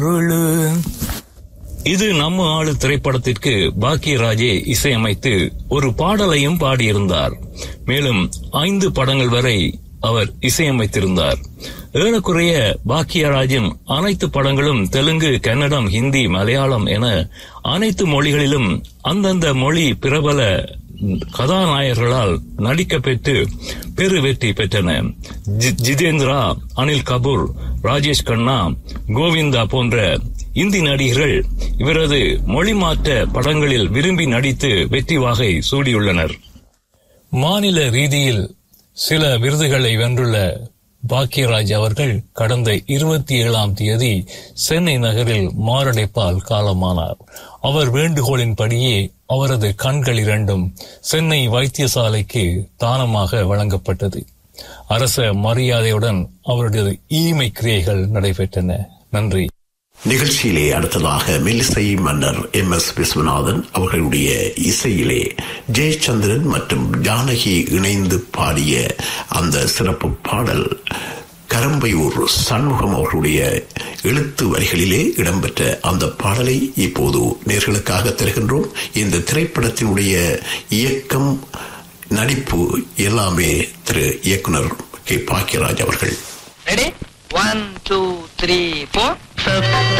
அருளு. இது நம்ம ஆளு திரைப்படத்திற்கு பாக்கியராஜே இசையமைத்து ஒரு பாடலையும் பாடியிருந்தார் மேலும் ஐந்து படங்கள் வரை அவர் இசையமைத்திருந்தார் ஏறக்குறைய பாக்கியராஜின் அனைத்து படங்களும் தெலுங்கு கன்னடம் ஹிந்தி மலையாளம் என அனைத்து மொழிகளிலும் அந்தந்த மொழி பிரபல கதாநாயகர்களால் நடிக்கப்பெற்று பெரு வெற்றி பெற்றன ஜி- ஜிதேந்திரா அனில் கபூர் ராஜேஷ் கண்ணா கோவிந்தா போன்ற இந்தி நடிகர்கள் இவரது மொழி மாற்ற படங்களில் விரும்பி நடித்து வெற்றி வாகை சூடியுள்ளனர் மாநில ரீதியில் சில விருதுகளை வென்றுள்ள பாக்கியராஜ் அவர்கள் கடந்த இருபத்தி ஏழாம் தேதி சென்னை நகரில் மாரடைப்பால் காலமானார் அவர் வேண்டுகோளின்படியே அவரது கண்கள் இரண்டும் சென்னை வைத்தியசாலைக்கு தானமாக வழங்கப்பட்டது அரச மரியாதையுடன் அவருடைய ஈமை கிரியைகள் நடைபெற்றன நன்றி நிகழ்ச்சியிலே அடுத்ததாக மெல்லிசை மன்னர் எம் எஸ் விஸ்வநாதன் அவர்களுடைய இசையிலே ஜெயச்சந்திரன் மற்றும் ஜானகி இணைந்து பாடிய அந்த சிறப்பு பாடல் கரம்பையூர் சண்முகம் அவர்களுடைய எழுத்து வரிகளிலே இடம்பெற்ற அந்த பாடலை இப்போது நேர்களுக்காக தருகின்றோம் இந்த திரைப்படத்தினுடைய இயக்கம் நடிப்பு எல்லாமே திரு இயக்குனர் கே பாக்கியராஜ் அவர்கள் ready one two three four